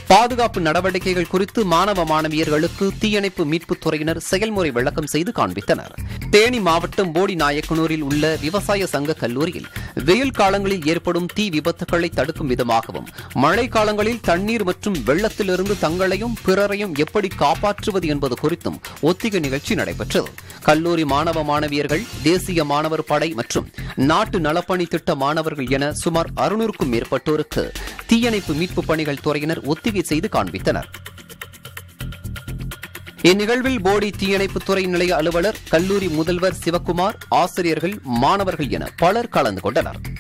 பாதுகாப்பு நடவடிக்கைகள் குறித்து மாணவ மாணவியர்களுக்கு தீயணைப்பு மீட்புத் துறையினர் செயல்முறை விளக்கம் செய்து காண்பித்தனர் தேனி மாவட்டம் போடி நாயக்கனூரில் உள்ள விவசாய சங்க கல்லூரியில் வெயில் காலங்களில் ஏற்படும் தீ விபத்துகளை தடுக்கும் விதமாகவும் மழை காலங்களில் தண்ணீர் மற்றும் வெள்ளத்திலிருந்து தங்களையும் பிறரையும் எப்படி காப்பாற்றுவது என்பது குறித்தும் ஒத்திகை நிகழ்ச்சி நடைபெற்றது கல்லூரி மாணவ மாணவியர்கள் தேசிய மாணவர் படை மற்றும் நாட்டு நலப்பணி திட்ட மாணவர்கள் என சுமார் அறுநூறுக்கும் மேற்பட்டோருக்கு தீயணைப்பு மீட்பு பணிகள் துறையினர் ஒத்திகை செய்து காண்பித்தனர் இந்நிகழ்வில் போடி தீயணைப்புத்துறை நிலைய அலுவலர் கல்லூரி முதல்வர் சிவக்குமார் ஆசிரியர்கள் மாணவர்கள் என பலர் கலந்து கொண்டனர்